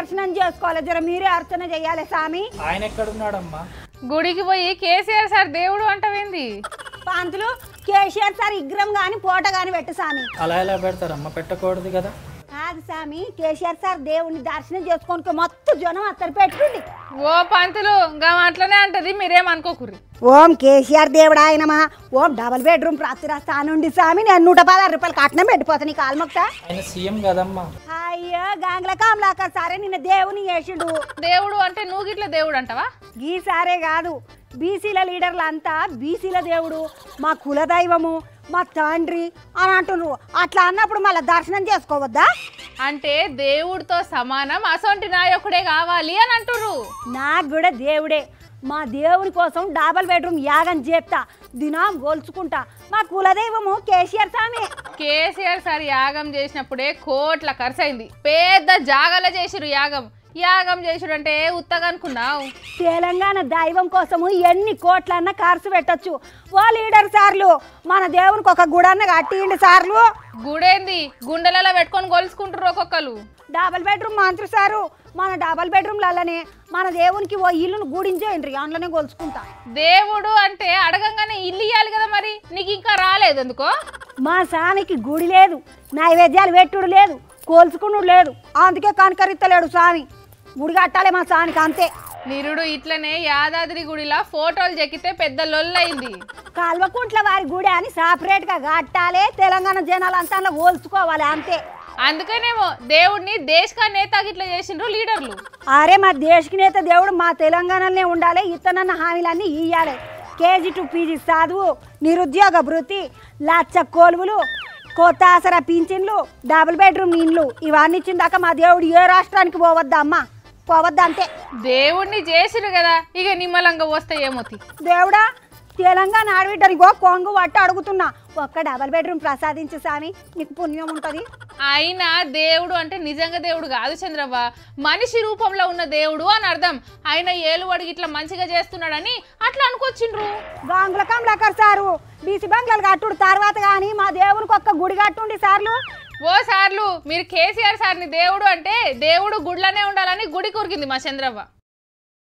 దర్శనం చేసుకోవాలి జర మీరే అర్చన చెయ్యాలి స్వామి ఆయన ఎక్కడున్నాడమ్మా గుడికి పోయి కేసీఆర్ సార్ దేవుడు అంటవేంది పంతులు కేసీఆర్ సార్ విగ్రహం కానీ ఫోటో కానీ పెట్టు స్వామి అలా ఎలా పెడతారమ్మా పెట్టకూడదు కదా కాదు స్వామి కేసీఆర్ సార్ దేవుని దర్శనం చేసుకోనికి మొత్తం జనం అత్తరు పెట్టుండి ఓ పంతులు ఇంకా అట్లనే అంటది మీరేమనుకోకుర్రి ఓం కేసీఆర్ దేవుడు ఆయనమా ఓం డబల్ బెడ్రూమ్ ప్రాప్తిరా స్థానుండి స్వామి నేను నూట పదహారు రూపాయలు కట్నం పెట్టిపోతా నీకు ఆల్మొక్త ఆయన సీఎం కదమ్మా అయ్యో గాంగ్ల కామ్లాక సరే నిన్న దేవుని చేసిండు దేవుడు అంటే నువ్వు గిట్ల దేవుడు అంటావా ఈ సారే కాదు బీసీల లీడర్లు అంతా బీసీల దేవుడు మా కులదైవము మా తండ్రి అని అంటున్నారు అట్లా అన్నప్పుడు మళ్ళీ దర్శనం చేసుకోవద్దా అంటే దేవుడితో సమానం అసొంటి నాయకుడే కావాలి అని అంటుర్రు నాకు కూడా దేవుడే మా దేవుని కోసం డబల్ బెడ్రూమ్ యాగం చేస్తా దినం గోల్చుకుంటా మా కులదైవము కేసీఆర్ స్వామి కేసీఆర్ సార్ యాగం చేసినప్పుడే కోట్ల ఖర్చు అయింది పెద్ద జాగాలో చేసిరు యాగం యాగం చేసుడు అంటే ఉత్తగా అనుకున్నావు తెలంగాణ దైవం కోసము ఎన్ని కోట్లన్నా ఖర్చు పెట్టొచ్చు ఓ లీడర్ సార్లు మన దేవునికి ఒక గుడన్న కట్టిండి సార్లు గుడేంది గుండెలలో పెట్టుకొని గొలుసుకుంటారు ఒక్కొక్కరు డబల్ బెడ్రూమ్ మంత్రి సారు మన డబల్ బెడ్రూమ్లలోనే మన దేవునికి ఓ ఇల్లును గూడించేయండి అందులోనే గొలుచుకుంటా దేవుడు అంటే అడగంగానే ఇల్లు ఇయ్యాలి కదా మరి నీకు ఇంకా రాలేదు ఎందుకో మా సానికి గుడి లేదు నైవేద్యాలు పెట్టుడు లేదు కోల్చుకునుడు లేదు అందుకే కనకరిత్తలేడు స్వామి గుడి కట్టాలి మా సానికి అంతే నిరుడు ఇట్లనే యాదాద్రి గుడిలా ఫోటోలు చెక్కితే పెద్ద లొల్లయింది కల్వకుంట్ల వారి గుడి అని సపరేట్గా కట్టాలి తెలంగాణ జనాలంతా అందులో కోల్చుకోవాలి అంతే అందుకనేమో దేవుడిని దేశకా నేత ఇట్లా చేసిండ్రు లీడర్లు అరే మా దేశకి నేత దేవుడు మా తెలంగాణలోనే ఉండాలి ఇతనన్న హామీలన్నీ ఇయ్యాలి కేజీ టు పీజీ చదువు నిరుద్యోగ భృతి లచ్చ కొలువులు కొత్త ఆసరా పింఛన్లు డబుల్ బెడ్రూమ్ ఇండ్లు ఇవన్నీ ఇచ్చిన దాకా మా దేవుడు ఏ రాష్ట్రానికి పోవద్దా అమ్మా పోవద్దా అంతే దేవుడిని చేసిరు కదా ఇక నిమ్మలంగా వస్తే ఏమోతి దేవుడా తెలంగాణ ఆడబిడ్డనిగో కొంగు పట్టు అడుగుతున్నా ఒక్క డబల్ బెడ్రూమ్ ప్రసాదించు స్వామి నీకు పుణ్యం ఉంటుంది అయినా దేవుడు అంటే నిజంగా దేవుడు కాదు చంద్రవ్వ మనిషి రూపంలో ఉన్న దేవుడు అని అర్థం ఆయన ఏలువాడికి ఇట్లా మంచిగా చేస్తున్నాడని అట్లా అనుకొచ్చిండ్రు గాంగుల కమలాకర్ సారు బీసీ బంగ్లాలు కట్టుడు తర్వాత కానీ మా దేవునికి ఒక్క గుడి కట్టుండి సార్లు ఓ సార్లు మీరు కేసీఆర్ సార్ని దేవుడు అంటే దేవుడు గుడ్లనే ఉండాలని గుడి కొరికింది మా చంద్రవ్వ